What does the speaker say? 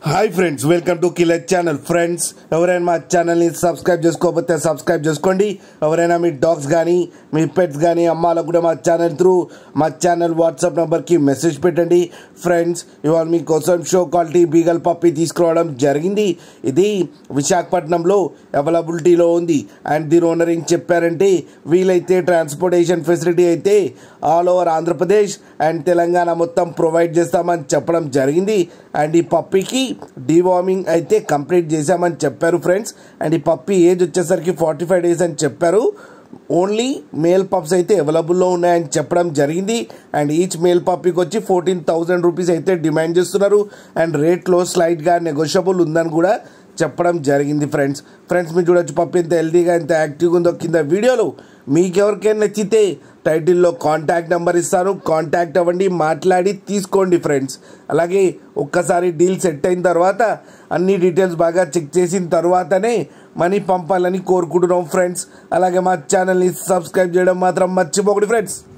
hi friends welcome to Killer channel friends ఎవరైనా మా ఛానల్ని సబ్స్క్రైబ్ చేసుకోకపోతే సబ్స్క్రైబ్ చేసుకోండి ఎవరైనా మీ డాగ్స్ కానీ మీ పెట్స్ కానీ అమ్మాలకు కూడా మా ఛానల్ త్రూ మా ఛానల్ వాట్సాప్ నెంబర్కి మెసేజ్ పెట్టండి ఫ్రెండ్స్ ఇవాళ మీకోసం షో క్వాలిటీ బీగల్ పప్పి తీసుకురావడం జరిగింది ఇది విశాఖపట్నంలో అవైలబిలిటీలో ఉంది అండ్ దీని ఓనర్ ఏం చెప్పారంటే వీలైతే ట్రాన్స్పోర్టేషన్ ఫెసిలిటీ అయితే all over Andhra Pradesh and Telangana మొత్తం ప్రొవైడ్ చేస్తామని చెప్పడం జరిగింది అండ్ ఈ పప్పికి డీవార్మింగ్ అయితే కంప్లీట్ చేశామని చెప్పారు ఫ్రెండ్స్ అండ్ ఈ పప్పి ఏజ్ వచ్చేసరికి ఫార్టీ ఫైవ్ డేస్ అని చెప్పారు ఓన్లీ మేల్ పప్స్ అయితే అవైలబుల్లో ఉన్నాయని చెప్పడం జరిగింది అండ్ ఈచ్ మేల్ పప్పికి వచ్చి ఫోర్టీన్ థౌజండ్ రూపీస్ అయితే డిమాండ్ చేస్తున్నారు అండ్ రేట్లో స్లైట్గా నెగోషియబుల్ ఉందని కూడా చెప్పడం జరిగింది ఫ్రెండ్స్ ఫ్రెండ్స్ మీరు చూడొచ్చు పప్పు ఎంత హెల్తీగా ఎంత యాక్టివ్గా ఉందో కింద వీడియోలో మీకు ఎవరికైనా నచ్చితే టైటిల్లో కాంటాక్ట్ నెంబర్ ఇస్తాను కాంటాక్ట్ అవ్వండి మాట్లాడి తీసుకోండి ఫ్రెండ్స్ అలాగే ఒక్కసారి డీల్ సెట్ అయిన తర్వాత అన్ని డీటెయిల్స్ బాగా చెక్ చేసిన తర్వాతనే మనీ పంపాలని కోరుకుంటున్నాం ఫ్రెండ్స్ అలాగే మా ఛానల్ని సబ్స్క్రైబ్ చేయడం మాత్రం మర్చిపోకండి ఫ్రెండ్స్